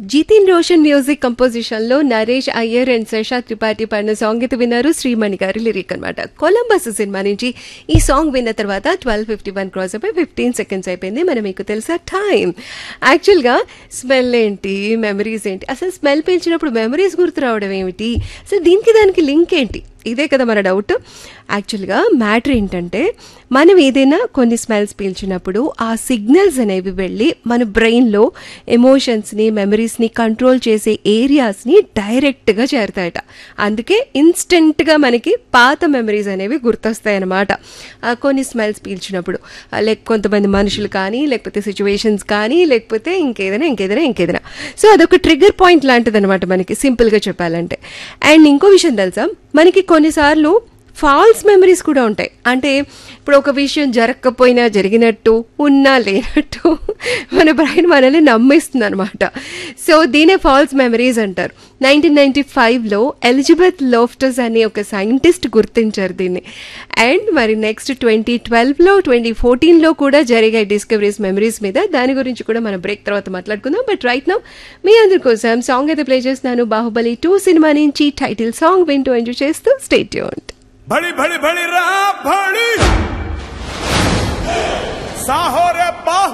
Jithin Roshan music composition లో Naresh Iyer and Sesha Tripathi పాడిన song అయితే విన్నారు శ్రీమణి గారి లిరిక్ అనమాట కొలంబస్ సినిమా నుంచి ఈ సాంగ్ విన్న తర్వాత ట్వెల్వ్ ఫిఫ్టీ వన్ క్రాస్ అయిపోయి ఫిఫ్టీన్ సెకండ్స్ అయిపోయింది మరి మీకు తెలుసా టైం యాక్చువల్గా స్మెల్ ఏంటి మెమరీస్ ఏంటి అసలు స్మెల్ పీల్చినప్పుడు మెమరీస్ గుర్తు రావడం ఏమిటి అసలు దీనికి దానికి లింక్ ఏంటి ఇదే కదా మన డౌట్ యాక్చువల్గా మ్యాటర్ ఏంటంటే మనం ఏదైనా కొన్ని స్మెల్స్ పీల్చినప్పుడు ఆ సిగ్నల్స్ అనేవి వెళ్ళి మన బ్రెయిన్లో ఎమోషన్స్ని మెమరీస్ని కంట్రోల్ చేసే ఏరియాస్ని డైరెక్ట్గా చేరుతాయట అందుకే ఇన్స్టెంట్గా మనకి పాత మెమరీస్ అనేవి గుర్తొస్తాయి అన్నమాట ఆ కొన్ని స్మెల్స్ పీల్చినప్పుడు లైక్ కొంతమంది మనుషులు కానీ లేకపోతే సిచ్యువేషన్స్ కానీ లేకపోతే ఇంకేదైనా ఇంకేదైనా ఇంకేదైనా సో అదొక ట్రిగ్గర్ పాయింట్ లాంటిది అనమాట మనకి సింపుల్గా చెప్పాలంటే అండ్ ఇంకో విషయం తెలుసా మనకి కొన్నిసార్లు ఫాల్స్ మెమరీస్ కూడా ఉంటాయి అంటే ఇప్పుడు ఒక విషయం జరగకపోయినా జరిగినట్టు ఉన్నా లేనట్టు మన బ్రెయిన్ మనల్ని నమ్మిస్తుంది అనమాట సో దీనే ఫాల్స్ మెమరీస్ అంటారు నైన్టీన్ నైన్టీ ఫైవ్లో ఎలిజబెత్ లోఫ్టస్ అనే ఒక సైంటిస్ట్ గుర్తించారు దీన్ని అండ్ మరి నెక్స్ట్ ట్వంటీ ట్వెల్వ్లో ట్వంటీ ఫోర్టీన్లో కూడా జరిగాయి డిస్కవరీస్ మెమరీస్ మీద దాని గురించి కూడా మనం బ్రేక్ తర్వాత మాట్లాడుకుందాం బట్ రైట్ నౌ మీ అందరి కోసం సాంగ్ అయితే ప్లే చేస్తున్నాను బాహుబలి టూ సినిమా నుంచి టైటిల్ సాంగ్ వింటూ ఎంజాయ్ చేస్తూ స్టేట్ యూన్ भड़ी भड़ी भड़ी रहा भड़ी साहो रे बाहु